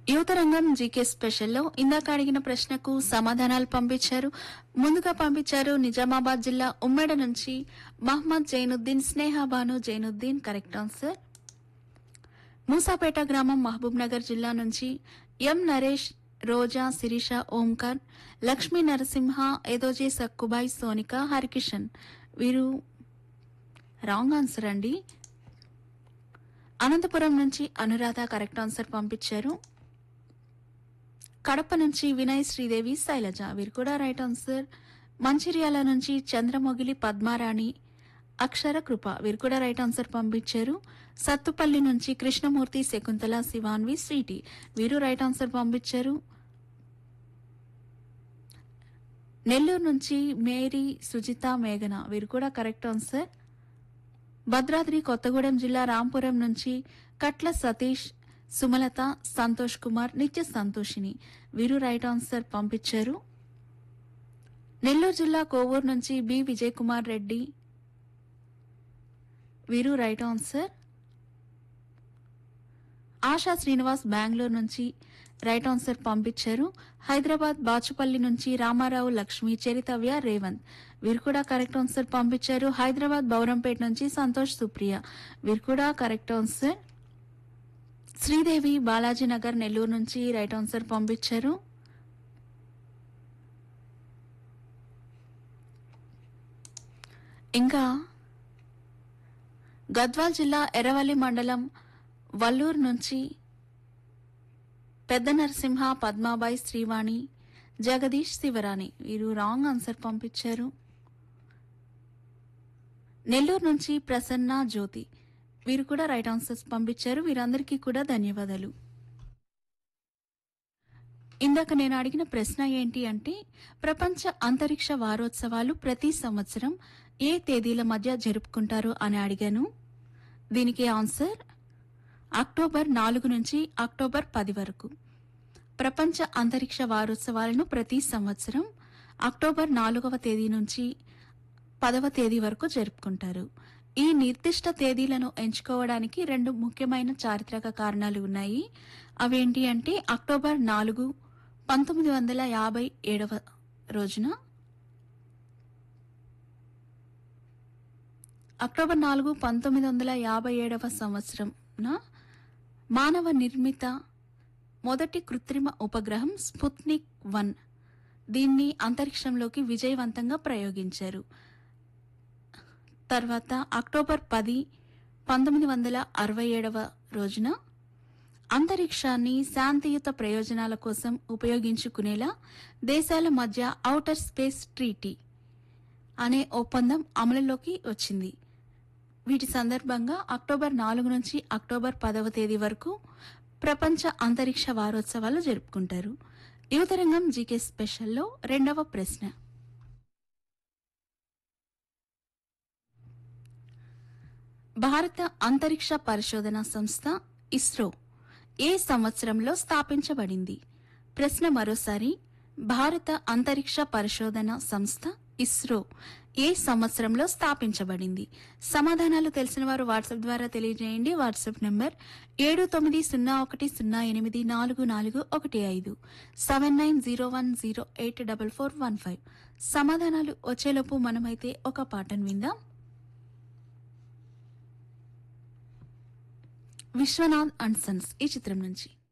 యువత రంగం జీకే స్పెషల్లో ఇందాక అడిగిన ప్రశ్నకు సమాధానాలు పంపించారు ముందుగా పంపించారు నిజామాబాద్ జిల్లా ఉమ్మేడ నుంచి మహమ్మద్ జైనుద్దీన్ స్నేహాబాను జైనుద్దీన్ కరెక్ట్ ఆన్సర్ మూసాపేట గ్రామం మహబూబ్ నగర్ జిల్లా నుంచి ఎం నరేష్ రోజా శిరీష ఓంకార్ లక్ష్మీ నరసింహ ఎదోజే సక్కుబాయ్ సోనిక హరికిషన్ వీరు రాంగ్ ఆన్సర్ అండి అనంతపురం నుంచి అనురాధ కరెక్ట్ ఆన్సర్ పంపించారు కడప నుంచి వినయ్ శ్రీదేవి శైలజ వీరు కూడా రైట్ ఆన్సర్ మంచిర్యాల నుంచి చంద్రమొగిలి పద్మారాణి అక్షర కృప వీరు కూడా రైట్ ఆన్సర్ పంపించారు సత్తుపల్లి నుంచి కృష్ణమూర్తి శకుంతల శివాన్వి స్వీటీ వీరు రైట్ ఆన్సర్ పంపించారు నెల్లూరు నుంచి మేరీ సుజిత మేఘన వీరు కూడా కరెక్ట్ ఆన్సర్ భద్రాద్రి కొత్తగూడెం జిల్లా రాంపురం నుంచి కట్ల సతీష్ సుమలత సంతోష్ కుమార్ నిత్య సంతోషిని వీరు రైట్ ఆన్సర్ పంపించారు నెల్లూరు జిల్లా కోవూరు నుంచి బి విజయ్ కుమార్ రెడ్డి వీరు రైట్ ఆన్సర్ ఆశా శ్రీనివాస్ బెంగళూరు నుంచి రైట్ ఆన్సర్ పంపించారు హైదరాబాద్ బాచుపల్లి నుంచి రామారావు లక్ష్మి చరితవ్య రేవంత్ వీరు కూడా కరెక్ట్ ఆన్సర్ పంపించారు హైదరాబాద్ బౌరంపేట నుంచి సంతోష్ సుప్రియ వీరు కూడా కరెక్ట్ ఆన్సర్ శ్రీదేవి బాలాజీ నగర్ నెల్లూరు నుంచి రైట్ ఆన్సర్ పంపించారు ఇంకా గద్వాల్ జిల్లా ఎర్రవల్లి మండలం వల్లూరు నుంచి పెద్ద నరసింహ పద్మాబాయి శ్రీవాణి జగదీష్ శివరాణి వీరు రాంగ్ ఆన్సర్ పంపించారు నెల్లూరు నుంచి ప్రసన్న జ్యోతి వీరు కూడా రైట్ ఆన్సర్స్ పంపించారు వీరందరికీ కూడా ధన్యవాదాలు ఇందాక నేను అడిగిన ప్రశ్న ఏంటి అంటే ప్రపంచ అంతరిక్ష వారోత్సవాలు ప్రతి సంవత్సరం ఏ తేదీల మధ్య జరుపుకుంటారు అని అడిగాను దీనికి ఆన్సర్ అక్టోబర్ నాలుగు నుంచి అక్టోబర్ పది వరకు ప్రపంచ అంతరిక్ష వారోత్సవాలను ప్రతి సంవత్సరం అక్టోబర్ నాలుగవ తేదీ నుంచి పదవ తేదీ వరకు జరుపుకుంటారు ఈ నిర్దిష్ట తేదీలను ఎంచుకోవడానికి రెండు ముఖ్యమైన చారిత్రక కారణాలు ఉన్నాయి అవేంటి అంటే అక్టోబర్ నాలుగు పంతొమ్మిది వందల యాభై ఏడవ రోజున అక్టోబర్ నాలుగు పంతొమ్మిది వందల యాభై ఏడవ సంవత్సరంన మానవ నిర్మిత మొదటి కృత్రిమ ఉపగ్రహం స్పుత్నిక్ వన్ దీన్ని అంతరిక్షంలోకి విజయవంతంగా ప్రయోగించారు తర్వాత అక్టోబర్ పది పంతొమ్మిది వందల అరవై ఏడవ రోజున అంతరిక్షాన్ని శాంతియుత ప్రయోజనాల కోసం ఉపయోగించుకునేలా దేశాల మధ్య ఔటర్ స్పేస్ ట్రీటీ అనే ఒప్పందం అమలులోకి వచ్చింది వీటి సందర్భంగా అక్టోబర్ నాలుగు నుంచి అక్టోబర్ పదవ తేదీ వరకు ప్రపంచ అంతరిక్ష వారోత్సవాలు జరుపుకుంటారు యువతరంగం జీకే స్పెషల్లో రెండవ ప్రశ్న భారత అంతరిక్ష పరిశోధన సంస్థ ఇస్రో ఏ సంవత్సరంలో స్థాపించబడింది ప్రశ్న మరోసారి భారత అంతరిక్ష పరిశోధన సంస్థ ఇస్రో ఏ సంవత్సరంలో స్థాపించబడింది సమాధానాలు తెలిసిన వారు వాట్సాప్ ద్వారా తెలియజేయండి వాట్సాప్ నంబర్ ఏడు తొమ్మిది సున్నా ఒకటి సున్నా ఎనిమిది నాలుగు నాలుగు ఒకటి ఐదు seven nine zero one zero eight double four one five సమాధానాలు వచ్చేలోపు మనమైతే ఒక పాటను విందాం విశ్వనాథ్ అండ్ సన్స్ ఈ చిత్రం నుంచి